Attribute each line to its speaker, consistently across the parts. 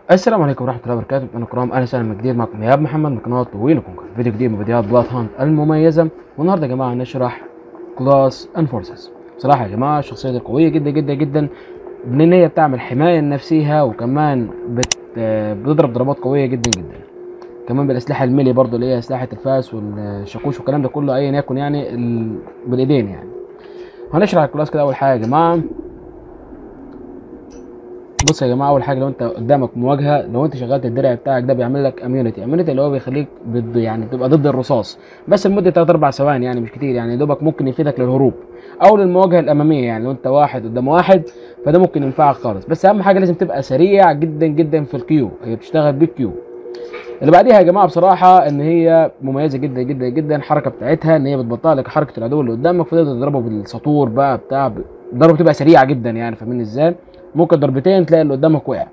Speaker 1: السلام عليكم ورحمة الله وبركاته أنا كرام أهلا وسهلا من جديد معكم إيهاب محمد من قناة طويلكم فيديو جديد من فيديوهات بلاد هاند المميزة والنهاردة يا جماعة نشرح كلاس انفورسز بصراحة يا جماعة الشخصية دي قوية جدا جدا جدا من إن هي بتعمل حماية لنفسها وكمان بت... بتضرب ضربات قوية جدا جدا كمان بالأسلحة الميلي برضه اللي هي أسلحة الفاس والشاكوش والكلام ده كله أيا يكن يعني ال... بالإيدين يعني هنشرح الكلاس كده أول حاجة يا جماعة بص يا جماعه اول حاجه لو انت قدامك مواجهه لو انت شغلت الدرع بتاعك ده بيعمل لك اميونيتي اميونيتي اللي هو بيخليك ضد يعني تبقى ضد الرصاص بس لمده 3 4 ثواني يعني مش كتير يعني دوبك ممكن يفيدك للهروب او للمواجهه الاماميه يعني لو انت واحد قدام واحد فده ممكن ينفعك خالص بس اهم حاجه لازم تبقى سريع جدا جدا في الكيو هي بتشتغل بالكيو اللي بعديها يا جماعه بصراحه ان هي مميزه جدا جدا جدا الحركه بتاعتها ان هي بتبطئ لك حركه العدو اللي قدامك فتقدر تضربه بالسطور بقى بتاع ضربه بتبقى سريعه جدا يعني فاهمين ازاي ممكن ضربتين تلاقي اللي قدامك وقع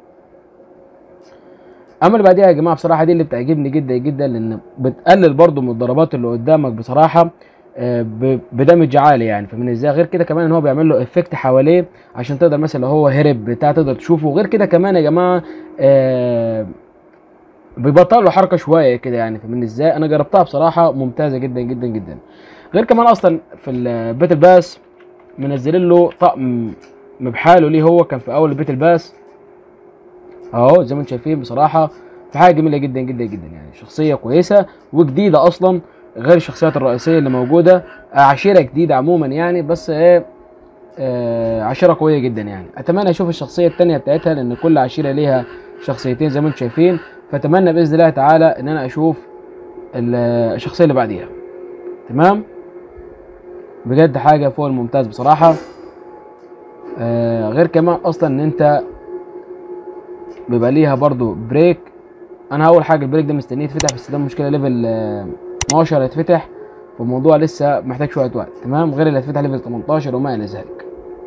Speaker 1: اما اللي بعديها يا جماعه بصراحه دي اللي بتعجبني جدا جدا لان بتقلل برضو من الضربات اللي قدامك بصراحه بدمج عالي يعني فمن ازاي غير كده كمان ان هو بيعمل له افكت حواليه عشان تقدر مثلا لو هو هرب بتاع تقدر تشوفه غير كده كمان يا جماعه آه بيبطل له حركه شويه كده يعني فمن ازاي انا جربتها بصراحه ممتازه جدا جدا جدا غير كمان اصلا في الباتل باس منزلين له طقم بحاله ليه هو كان في اول البيت الباس اهو زي ما انتم شايفين بصراحه في حاجه جميله جدا جدا جدا يعني شخصيه كويسه وجديده اصلا غير الشخصيات الرئيسيه اللي موجوده عشيره جديده عموما يعني بس ايه آه عشيره قويه جدا يعني اتمنى اشوف الشخصيه الثانيه بتاعتها لان كل عشيره ليها شخصيتين زي ما انتم شايفين فاتمنى باذن الله تعالى ان انا اشوف الشخصيه اللي بعديها تمام بجد حاجه فوق الممتاز بصراحه آه غير كمان اصلا ان انت بيبقى ليها برضو بريك انا اول حاجه البريك ده مستنيه يتفتح بس ده مشكله ليفل آه 12 يتفتح فالموضوع لسه محتاج شويه وقت تمام غير اللي هيتفتح ليفل 18 وما الى ذلك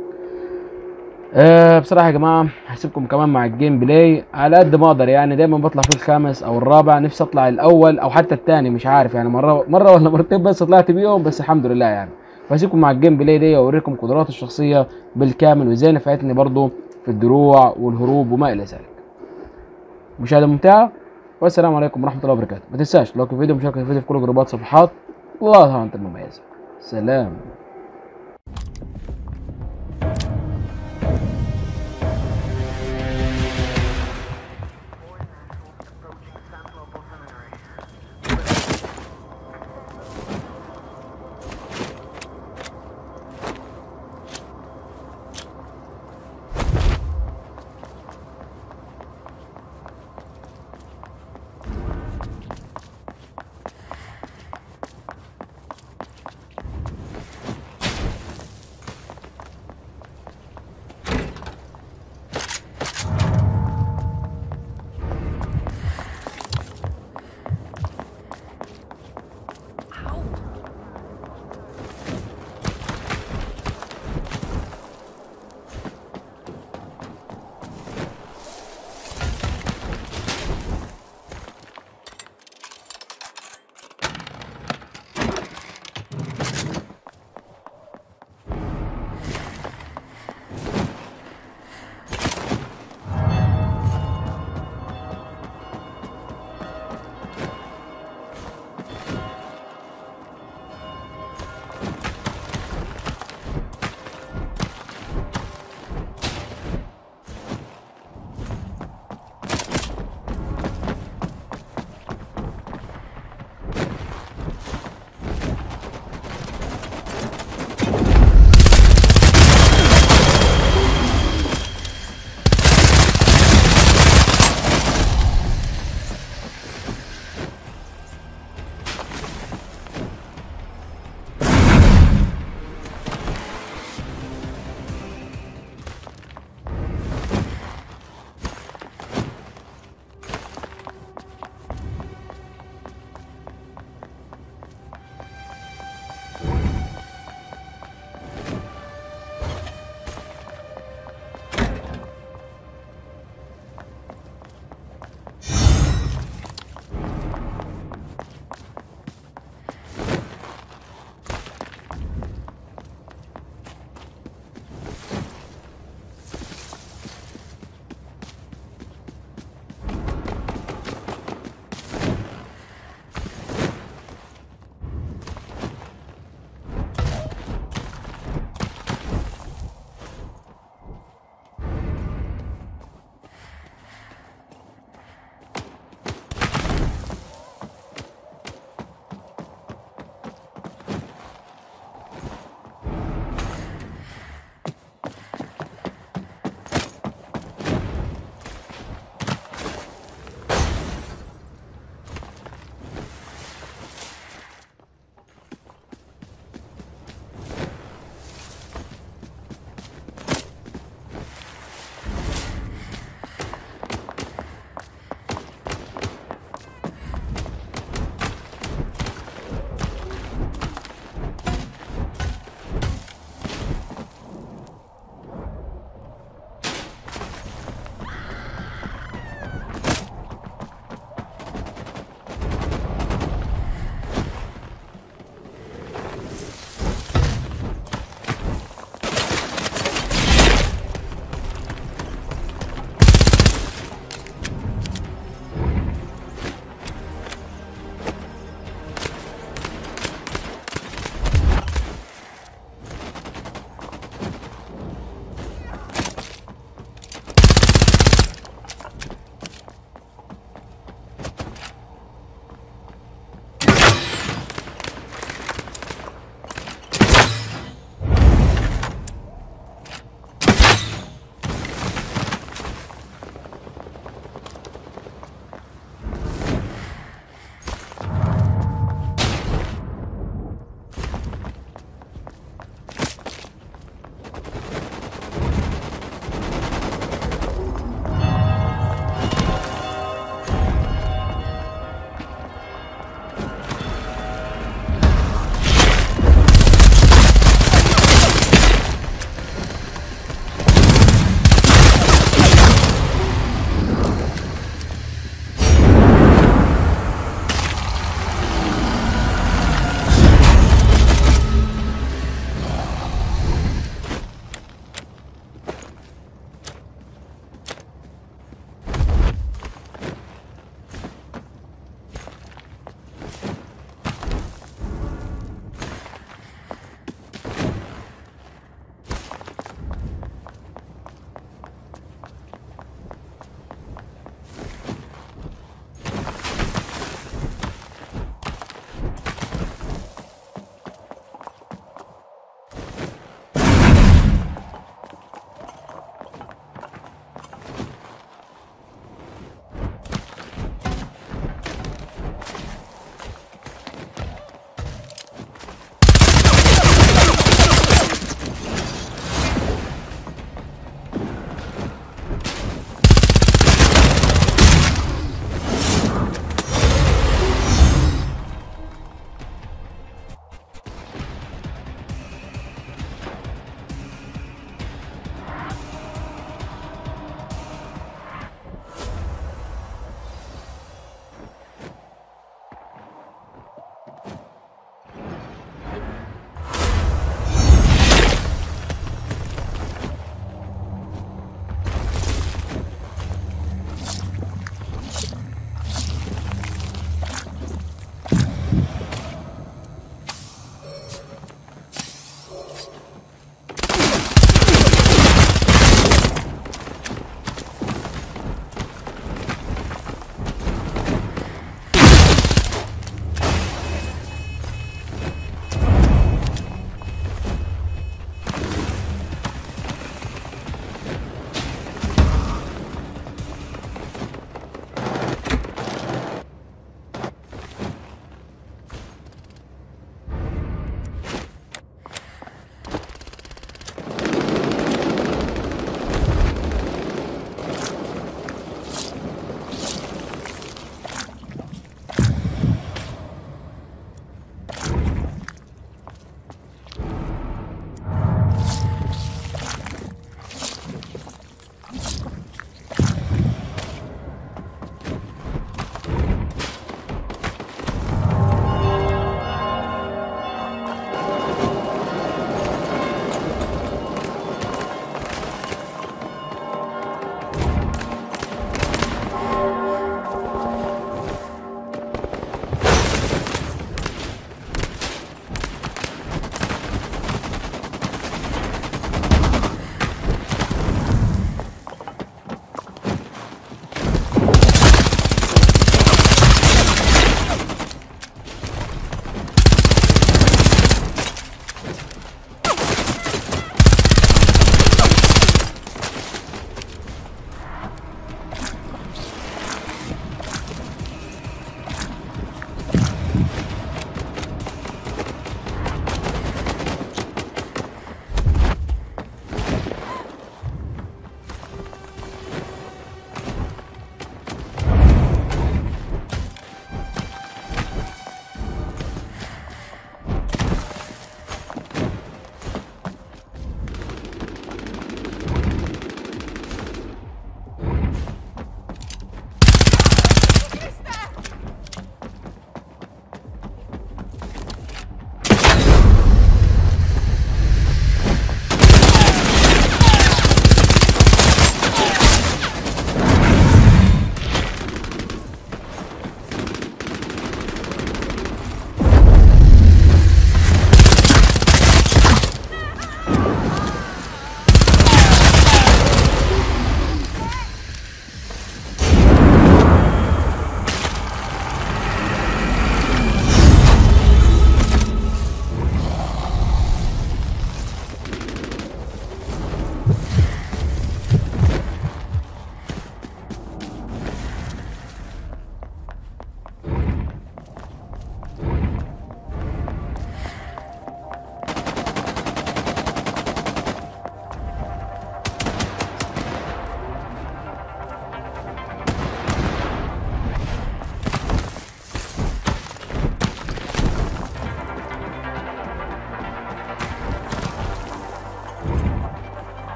Speaker 1: آه بصراحه يا جماعه هسيبكم كمان مع الجيم بلاي على قد ما اقدر يعني دايما بطلع في الخامس او الرابع نفسي اطلع الاول او حتى الثاني مش عارف يعني مره مره ولا مرتين بس طلعت بيهم بس الحمد لله يعني فهسيبكم مع الجيم بلاي دي واوريكم قدرات الشخصيه بالكامل وازاي نفعتني برضو في الدروع والهروب وما الى ذلك مشاهده ممتعه والسلام عليكم ورحمه الله وبركاته ما تنساش لايك الفيديو ومشاركه الفيديو في كل جروبات صفحات الله انت المميزه سلام